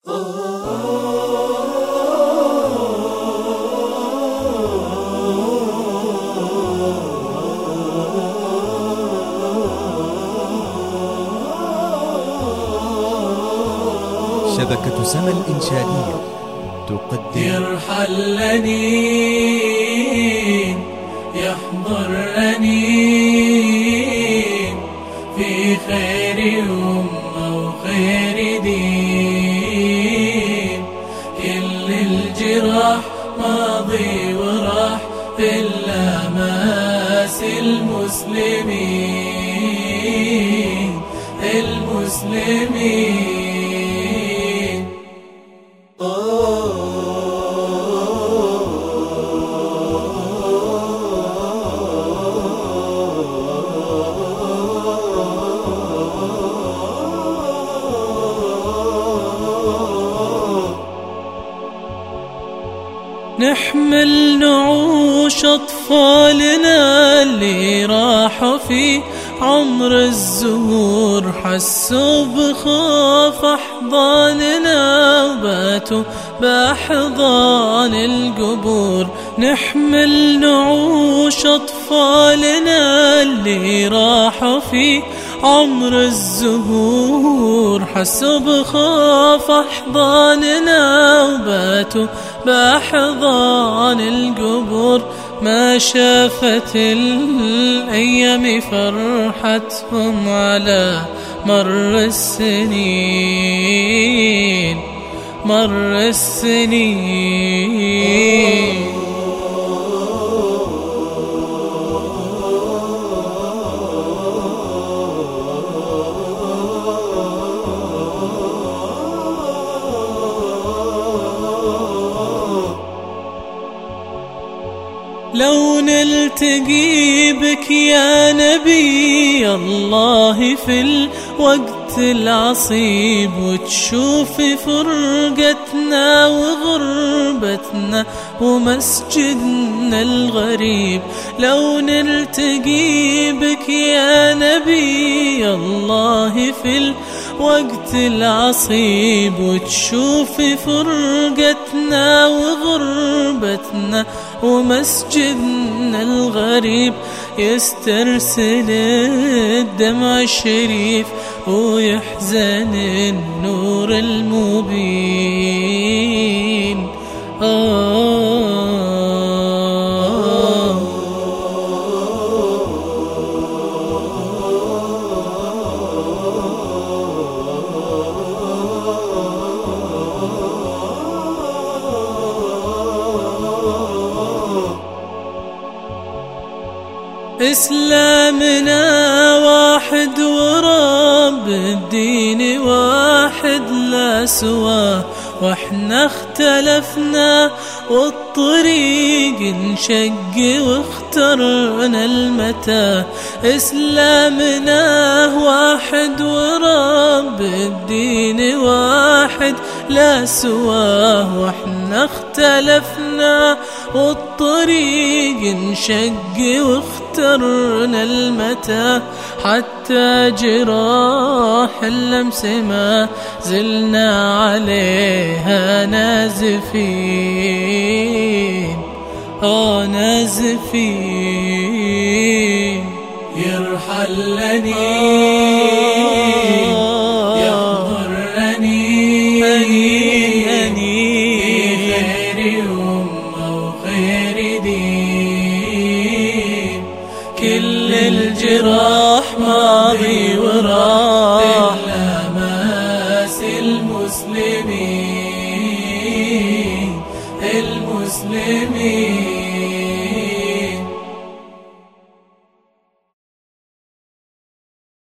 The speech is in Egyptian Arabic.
شبكة سما الإنشائية تقدم يرحل لنين يحضر أنين في خير أمة وخير دين كل الجراح ماضي وراح إلا ماس المسلمين المسلمين نحمل نعوش أطفالنا اللي راحوا في عمر الزهور حسوا بخوف أحضاننا وباتوا بأحضان القبور نحمل نعوش أطفالنا اللي راحوا في عمر الزهور حسوا بخوف أحضاننا وباتوا بأحضان القبور ما شافت الأيام فرحتهم على مر السنين مر السنين لو نلتقي بك يا نبي الله في الوقت العصيب وتشوف فرقتنا وغربتنا ومسجدنا الغريب لو نلتقي بك يا نبي الله في الوقت العصيب وتشوف فرقتنا وغربتنا ومسجدنا الغريب يسترسل الدمع الشريف ويحزن النور المبين آه إسلامنا واحد ورب الدين واحد لا سواه واحنا اختلفنا والطريق انشق واخترنا المتى إسلامنا واحد ورب الدين واحد لا سواه واحنا اختلفنا والطريق انشق واخترنا المتى حتى جراح اللمس ما زلنا عليها نازفين آه نازفين يرحل لنين يحضر أنين في خير أمة وخير دين كل الجراح ماضي وراح إلا ماس المسلمين المسلمين